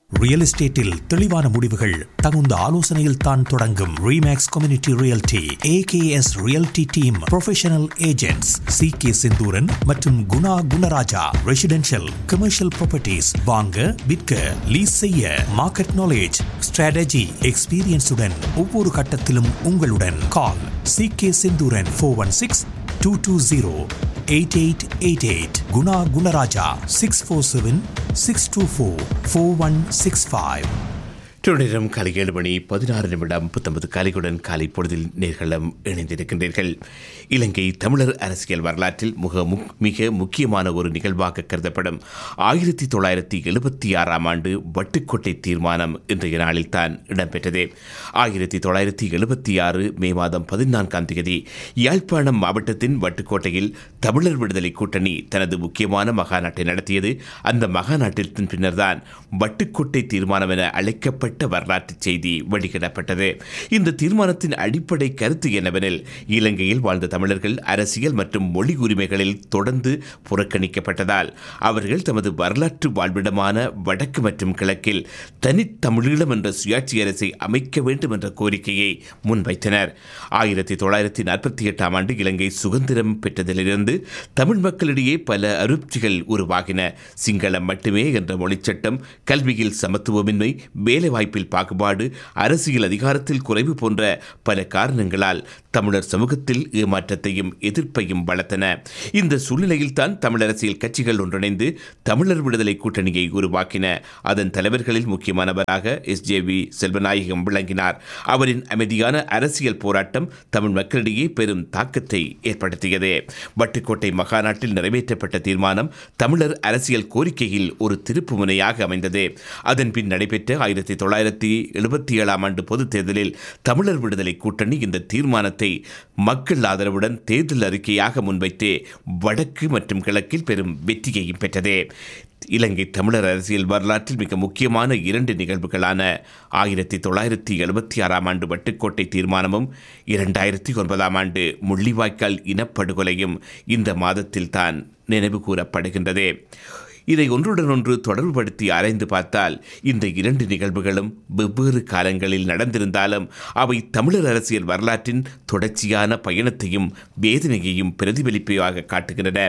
real எஸ்டேட்டில் தெளிவான முடிவுகள் தகுந்த ஆலோசனையில் தான் தொடங்கும் Remax community realty AKS realty team professional agents C K Senthooran மற்றும் Guna Gunaraja residential commercial properties வாங்க விற்க லீஸ் செய்ய மார்க்கெட் நாலேஜ் ஸ்ட்ராட்டஜி எக்ஸ்பீரியன்ஸுடன் ஒவ்வொரு கட்டத்திலும் உங்களுடன் call C K Senthooran four one six two two zero eight eight eight eight Guna Gunaraja six four seven six two four four one six five நேரம் காலை ஏழு மணி பதினாறு நிமிடம் பத்தொன்பது காலையுடன் காலை பொழுதில் நேர்களும் இணைந்திருக்கின்றீர்கள் இலங்கை தமிழர் அரசியல் வரலாற்றில் மிக முக்- மிக முக்கியமான ஒரு நிகழ்வாக கருதப்படும் ஆயிரத்தி தொள்ளாயிரத்தி எழுபத்தி ஆறாம் ஆண்டு வட்டுக்கோட்டை தீர்மானம் இன்றைய நாளில் தான் இடம்பெற்றது ஆயிரத்தி தொள்ளாயிரத்தி எழுபத்தி ஆறு மே மாதம் பதினான்காம் தேதி யாழ்ப்பாணம் மாவட்டத்தின் வட்டுக்கோட்டையில் தமிழர் விடுதலை கூட்டணி தனது முக்கியமான மகாநாட்டை நடத்தியது அந்த மகாநாட்டிற்கு பின்னர்தான் வட்டுக்கோட்டை தீர்மானம் என அழைக்கப்பட்ட வரலாற்று செய்தி வெளியிடப்பட்டது இந்த தீர்மானத்தின் அடிப்படை கருத்து என்னவெனில் இலங்கையில் வாழ்ந்த தமிழர்கள் அரசியல் மற்றும் மொழி உரிமைகளில் தொடர்ந்து புறக்கணிக்கப்பட்டதால் அவர்கள் தமது வரலாற்று வாழ்விடமான வடக்கு மற்றும் கிழக்கில் தனித்தமிழீழம் என்ற சுயாட்சி அரசை அமைக்க வேண்டும் என்ற கோரிக்கையை முன்வைத்தனர் ஆயிரத்தி தொள்ளாயிரத்தி நாற்பத்தி எட்டாம் ஆண்டு இலங்கை சுதந்திரம் பெற்றதிலிருந்து தமிழ் மக்களிடையே பல அருட்சிகள் உருவாகின சிங்களம் மட்டுமே என்ற மொழிச்சட்டம் கல்வியில் சமத்துவமின்மை வேலைவாய்ப்பில் பாகுபாடு அரசியல் அதிகாரத்தில் குறைவு போன்ற பல காரணங்களால் தமிழர் சமூகத்தில் ஏமாற்றத்தையும் எதிர்ப்பையும் வளர்த்தன இந்த சூழ்நிலையில் தான் தமிழ் அரசியல் கட்சிகள் ஒன்றிணைந்து தமிழர் விடுதலை கூட்டணியை உருவாக்கின அதன் தலைவர்களில் முக்கியமானவராக எஸ் ஜே வி செல்வநாயகம் விளங்கினார் அவரின் அமைதியான அரசியல் போராட்டம் தமிழ் மக்களிடையே பெரும் தாக்கத்தை ஏற்படுத்தியது வட்டுக்கோட்டை மகாநாட்டில் நிறைவேற்றப்பட்ட தீர்மானம் தமிழர் அரசியல் கோரிக்கையில் ஒரு திருப்பு முனையாக அமைந்தது அதன் பின் நடைபெற்ற ஆயிரத்தி தொள்ளாயிரத்தி எழுபத்தி ஏழாம் ஆண்டு பொதுத் தேர்தலில் தமிழர் விடுதலை கூட்டணி இந்த தீர்மானத்தை மக்கள் ஆதரவுடன் தேர்தல் அறிக்கையாக முன்வைத்து வடக்கு மற்றும் கிழக்கில் பெரும் வெற்றியையும் பெற்றது இலங்கை தமிழர் அரசியல் வரலாற்றில் மிக முக்கியமான இரண்டு நிகழ்வுகளான ஆயிரத்தி தொள்ளாயிரத்தி எழுபத்தி ஆறாம் ஆண்டு வட்டுக்கோட்டை தீர்மானமும் இரண்டாயிரத்தி ஒன்பதாம் ஆண்டு முள்ளிவாய்க்கால் இனப்படுகொலையும் இந்த மாதத்தில் தான் நினைவு கூறப்படுகின்றது இதை ஒன்றுடன் ஒன்று தொடர்புபடுத்தி ஆராய்ந்து பார்த்தால் இந்த இரண்டு நிகழ்வுகளும் வெவ்வேறு காலங்களில் நடந்திருந்தாலும் அவை தமிழர் அரசியல் வரலாற்றின் தொடர்ச்சியான பயணத்தையும் வேதனையையும் பிரதிபலிப்பதாக காட்டுகின்றன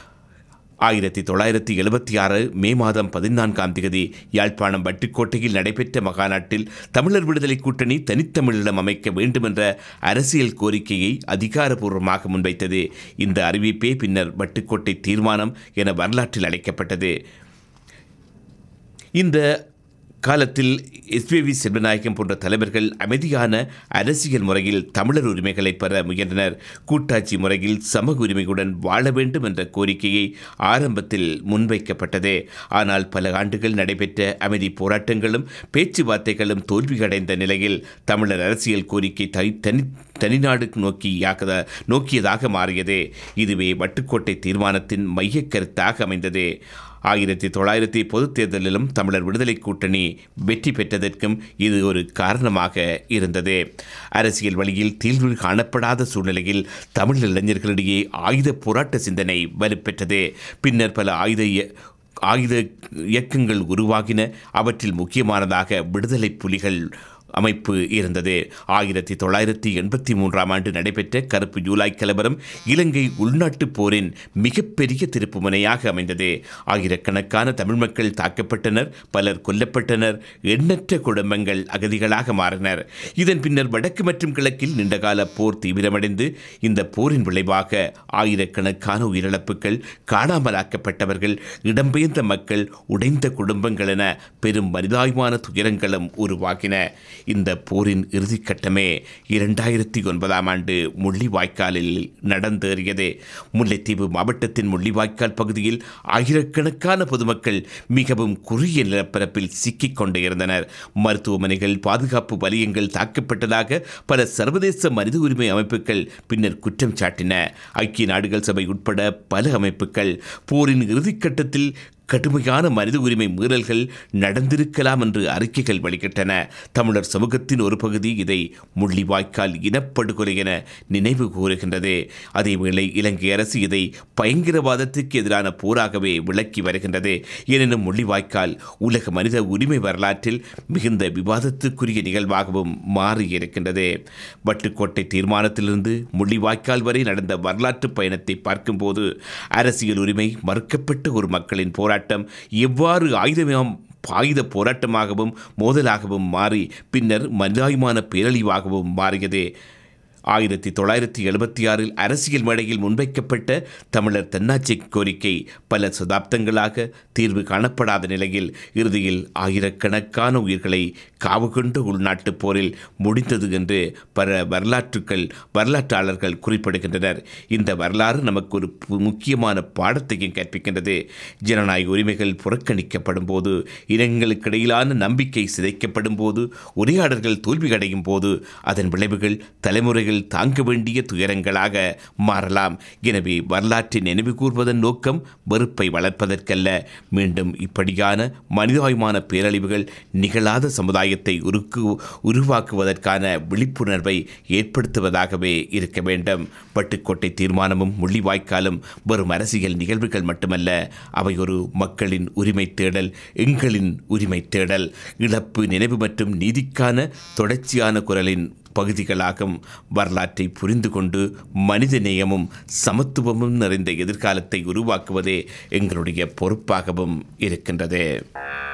ஆயிரத்தி தொள்ளாயிரத்தி எழுபத்தி ஆறு மே மாதம் பதினான்காம் தேதி யாழ்ப்பாணம் வட்டுக்கோட்டையில் நடைபெற்ற மகாநாட்டில் தமிழர் விடுதலை கூட்டணி தனித்தமிழிடம் அமைக்க வேண்டும் என்ற அரசியல் கோரிக்கையை அதிகாரப்பூர்வமாக முன்வைத்தது இந்த அறிவிப்பே பின்னர் வட்டுக்கோட்டை தீர்மானம் என வரலாற்றில் அழைக்கப்பட்டது இந்த காலத்தில் எஸ்பிவி செல்வநாயகம் போன்ற தலைவர்கள் அமைதியான அரசியல் முறையில் தமிழர் உரிமைகளை பெற முயன்றனர் கூட்டாட்சி முறையில் சம உரிமையுடன் வாழ வேண்டும் என்ற கோரிக்கையை ஆரம்பத்தில் முன்வைக்கப்பட்டது ஆனால் பல ஆண்டுகள் நடைபெற்ற அமைதி போராட்டங்களும் பேச்சுவார்த்தைகளும் தோல்வியடைந்த நிலையில் தமிழர் அரசியல் கோரிக்கை தை- தனி தனிநாடு நோக்கியாக நோக்கியதாக மாறியது இதுவே வட்டுக்கோட்டை தீர்மானத்தின் மையக் கருத்தாக அமைந்தது ஆயிரத்தி தொள்ளாயிரத்தி பொதுத் தேர்தலிலும் தமிழர் விடுதலை கூட்டணி வெற்றி பெற்றதற்கும் இது ஒரு காரணமாக இருந்தது அரசியல் வழியில் தீர்வு காணப்படாத சூழ்நிலையில் தமிழ் இளைஞர்களிடையே ஆயுத போராட்ட சிந்தனை வலுப்பெற்றது பின்னர் பல ஆயுத இய- ஆயுத இயக்கங்கள் உருவாகின அவற்றில் முக்கியமானதாக விடுதலை புலிகள் அமைப்பு இருந்தது ஆயிரத்தி தொள்ளாயிரத்தி எண்பத்தி மூன்றாம் ஆண்டு நடைபெற்ற கருப்பு ஜூலை கலவரம் இலங்கை உள்நாட்டுப் போரின் மிகப்பெரிய திருப்புமுனையாக அமைந்தது ஆயிரக்கணக்கான தமிழ் மக்கள் தாக்கப்பட்டனர் பலர் கொல்லப்பட்டனர் எண்ணற்ற குடும்பங்கள் அகதிகளாக மாறினர் இதன் பின்னர் வடக்கு மற்றும் கிழக்கில் நீண்டகால போர் தீவிரமடைந்து இந்த போரின் விளைவாக ஆயிரக்கணக்கான உயிரிழப்புகள் காணாமலாக்கப்பட்டவர்கள் இடம்பெயர்ந்த மக்கள் உடைந்த குடும்பங்கள் என பெரும் மனிதாயமான துயரங்களும் உருவாகின இந்த போரின் இறுதிக்கட்டமே இரண்டாயிரத்தி ஒன்பதாம் ஆண்டு முள்ளிவாய்க்காலில் நடந்தேறியது முல்லைத்தீவு மாவட்டத்தின் முள்ளிவாய்க்கால் பகுதியில் ஆயிரக்கணக்கான பொதுமக்கள் மிகவும் குறுகிய நிலப்பரப்பில் சிக்கிக் கொண்டு இருந்தனர் மருத்துவமனைகள் பாதுகாப்பு வலயங்கள் தாக்கப்பட்டதாக பல சர்வதேச மனித உரிமை அமைப்புகள் பின்னர் குற்றம் சாட்டின ஐக்கிய நாடுகள் சபை உட்பட பல அமைப்புகள் போரின் இறுதிக்கட்டத்தில் கடுமையான மனித உரிமை மீறல்கள் நடந்திருக்கலாம் என்று அறிக்கைகள் வெளியிட்டன தமிழர் சமூகத்தின் ஒரு பகுதி இதை முள்ளிவாய்க்கால் இனப்படுகொலை என நினைவு கூறுகின்றது அதேவேளை இலங்கை அரசு இதை பயங்கரவாதத்துக்கு எதிரான போராகவே விளக்கி வருகின்றது எனினும் முள்ளிவாய்க்கால் உலக மனித உரிமை வரலாற்றில் மிகுந்த விவாதத்துக்குரிய நிகழ்வாகவும் மாறியிருக்கின்றது வட்டுக்கோட்டை தீர்மானத்திலிருந்து முள்ளிவாய்க்கால் வரை நடந்த வரலாற்று பயணத்தை பார்க்கும்போது அரசியல் உரிமை மறுக்கப்பட்ட ஒரு மக்களின் போராட்டம் எவ்வாறு ஆயுதம் ஆயுத போராட்டமாகவும் மோதலாகவும் மாறி பின்னர் மனிதாயமான பேரழிவாகவும் மாறியது ஆயிரத்தி தொள்ளாயிரத்தி எழுபத்தி ஆறில் அரசியல் மேடையில் முன்வைக்கப்பட்ட தமிழர் தன்னாட்சி கோரிக்கை பல சதாப்தங்களாக தீர்வு காணப்படாத நிலையில் இறுதியில் ஆயிரக்கணக்கான உயிர்களை காவு கொண்ட உள்நாட்டுப் போரில் முடிந்தது என்று பல வரலாற்றுக்கள் வரலாற்றாளர்கள் குறிப்பிடுகின்றனர் இந்த வரலாறு நமக்கு ஒரு பு- முக்கியமான பாடத்தையும் கற்பிக்கின்றது ஜனநாயக உரிமைகள் புறக்கணிக்கப்படும் போது இனங்களுக்கிடையிலான நம்பிக்கை சிதைக்கப்படும் போது உரையாடல்கள் தோல்வியடையும் போது அதன் விளைவுகள் தலைமுறைகள் தாங்க வேண்டிய துயரங்களாக மாறலாம் எனவே வரலாற்றை நினைவு கூர்வதன் நோக்கம் வெறுப்பை வளர்ப்பதற்கல்ல மீண்டும் இப்படியான மனிதாயமான பேரழிவுகள் நிகழாத சமுதாயத்தை உருக்கு உருவாக்குவதற்கான விழிப்புணர்வை ஏற்படுத்துவதாகவே இருக்க வேண்டும் வட்டுக்கோட்டை தீர்மானமும் முள்ளிவாய்க்காலும் வெறும் அரசியல் நிகழ்வுகள் மட்டுமல்ல அவை ஒரு மக்களின் உரிமை தேடல் எங்களின் உரிமை தேடல் இழப்பு நினைவு மற்றும் நீதிக்கான தொடர்ச்சியான குரலின் பகுதிகளாகும் வரலாற்றை புரிந்து கொண்டு மனித நேயமும் சமத்துவமும் நிறைந்த எதிர்காலத்தை உருவாக்குவதே எங்களுடைய பொறுப்பாகவும் இருக்கின்றது